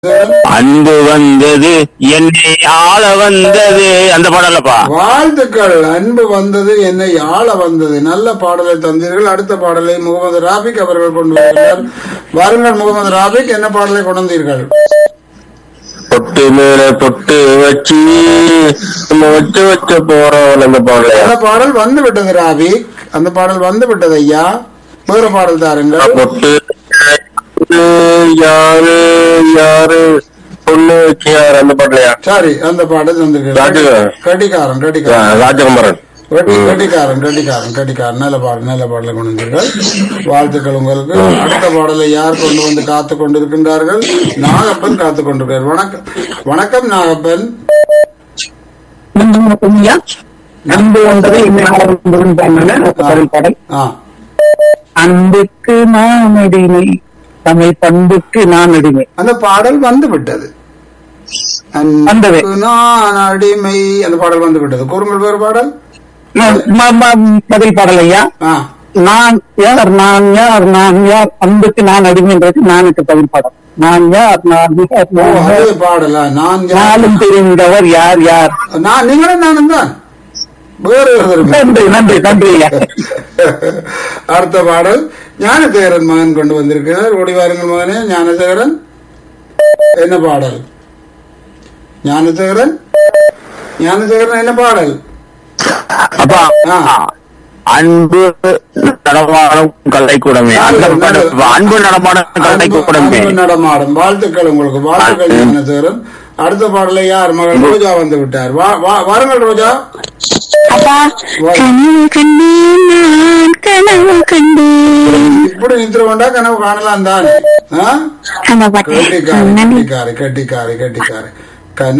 அன்பு வந்தது என்னை ஆள வந்தது அந்த பாடலப்பா வாழ்த்துக்கள் அன்பு வந்தது என்னை ஆள வந்தது நல்ல பாடலை தந்தீர்கள் அடுத்த பாடலை முகமது ராபிக் அவர்கள் கொண்டு வருகிறார் வாருங்கள் முகமது ராபிக் என்ன பாடலை கொண்டு வந்தீர்கள் பொட்டு மேல பொட்டு வச்சு நம்ம வச்சு வச்ச போறோம் அந்த பாடல அந்த பாடல் வந்து விட்டது ராபிக் அந்த பாடல் வந்து விட்டது ஐயா வேறு பாடல் தாருங்கள் பொட்டு யாரு யாரு பொண்ணு வச்சு யாரு அந்த பாடலையா சரி அந்த பாடல் வந்திருக்கிறது ராஜகுமாரன். கட்டிக்காரன் கட்டிக்காரன் ராஜகுமரன் கட்டி- கட்டிக்காரன் கட்டிக்காரன் கட்டிக்காரன் நல்ல பாடல் நல்ல பாடலை கொண்டு வந்தீர்கள் வாழ்த்துக்கள் உங்களுக்கு அடுத்த பாடலை யார் கொண்டு வந்து காத்து கொண்டிருக்கின்றார்கள் நாகப்பன் காத்து கொண்டிருக்கிறார் வணக்கம் வணக்கம் நாகப்பன் ஐயா அன்பு ஒன்றது பாடல் ஆ அன்புக்கு நான் அடிமை தமிழ் பண்புக்கு நான் அடிமை அந்த பாடல் வந்து விட்டது வந்தது. அன்புக்கு நான் அடிமை அந்த பாடல் வந்து விட்டது கூறுங்கள் வேறு பாடல் ம- ம- ம- பதில் பாடல் ஐயா ஆ நான் யார் நான் யார் நான் யார் அன்புக்கு நான் அடிமைன்றது நானுக்கு பதில் பாடல் நான் யார் நான் யார் ஓ நான் அதே யார் பாடலா நான் யார்? நாளும் தெரிந்தவர் யார் யார் நான் நீங்களும் நானும் தான் வேறு ஒருவர் இல்லை. நன்றி நன்றி நன்றி ஐயா அடுத்த பாடல் ஞானசேகரன் மகன் கொண்டு வந்திருக்கிறார் ஓடி வாருங்கள் மகனே ஞானசேகரன் என்ன பாடல் ஞானசேகரன் ஞானசேகரன் என்ன பாடல் அப்பா ஆ. அன்பு நடமாடும் கலைக்கூடமே அந்த பாடல் அன்பு நடமாடும் கலைக்கூடமே அன்பு நடமாடும் வாழ்த்துக்கள் உங்களுக்கு வாழ்த்துக்கள் ஞானசேகரன் அடுத்த பாடலை யார் மகள் ரோஜா வந்து விட்டார் வா- வா- வாருங்கள் ரோஜா அப்பா கனவு கண்டேன் நான் கனவு கண்டேன் இப்படி நித்திர கொண்டா கனவு காணலாம் தான் ஆ? அந்த பாட்டு கட்டிக்காரி நன்றி கட்டிக்காரி கட்டிக்காரி கட்டிக்காரி